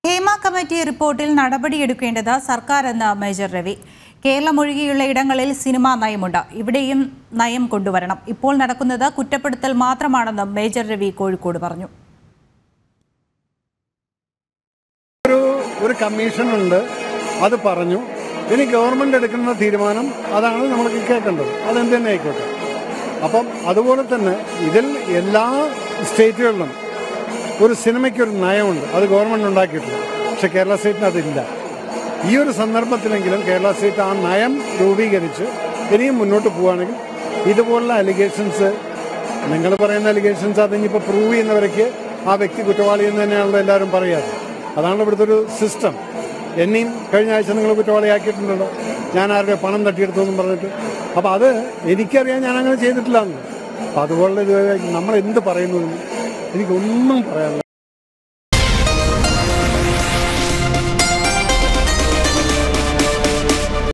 Hema committee റിപ്പോർട്ടിൽ നടപടിയെടുക്കേണ്ടത് സർക്കാർ എന്ന മേജർ രവി കേരളം ഒഴികെയുള്ള ഇടങ്ങളിൽ സിനിമാ നയമുണ്ട് ഇവിടെയും നയം കൊണ്ടുവരണം ഇപ്പോൾ നടക്കുന്നത് കുറ്റപ്പെടുത്തൽ മാത്രമാണെന്ന് മേജർ രവി കോഴിക്കോട് പറഞ്ഞു ഒരു ഒരു കമ്മീഷൻ ഉണ്ട് അത് പറഞ്ഞു ഇനി ഗവൺമെന്റ് എടുക്കുന്ന തീരുമാനം അതാണ് നമ്മൾ കേൾക്കേണ്ടത് അതെന്ത് തന്നെ ആയിക്കോട്ടെ അപ്പം അതുപോലെ തന്നെ ഇതിൽ എല്ലാ സ്റ്റേറ്റുകളിലും ഒരു സിനിമയ്ക്ക് ഒരു നയമുണ്ട് അത് ഗവൺമെന്റ് ഉണ്ടാക്കിയിട്ടില്ല പക്ഷെ കേരള സ്റ്റേറ്റിന് അതില്ല ഈ ഒരു സന്ദർഭത്തിലെങ്കിലും കേരള സ്റ്റേറ്റ് ആ നയം രൂപീകരിച്ച് ഇനിയും മുന്നോട്ട് പോവുകയാണെങ്കിൽ ഇതുപോലുള്ള അലിഗേഷൻസ് നിങ്ങൾ പറയുന്ന അലിഗേഷൻസ് അതിനിപ്പോൾ പ്രൂവ് ചെയ്യുന്നവരേക്ക് ആ വ്യക്തി കുറ്റവാളി എന്ന് തന്നെയാണല്ലോ എല്ലാവരും പറയാറ് അതാണ് ഇവിടുത്തെ ഒരു സിസ്റ്റം എന്നെയും കഴിഞ്ഞ ആഴ്ച നിങ്ങൾ കുറ്റവാളിയാക്കിയിട്ടുണ്ടല്ലോ ഞാൻ ആരുടെ പണം തട്ടിയെടുത്തു എന്നും പറഞ്ഞിട്ട് അപ്പോൾ അത് എനിക്കറിയാം ഞാൻ അങ്ങനെ ചെയ്തിട്ടില്ല എന്ന് അപ്പം അതുപോലെ ഇത് നമ്മൾ എന്ത് പറയുന്നു എന്ന് എനിക്കൊന്നും പറയാനില്ല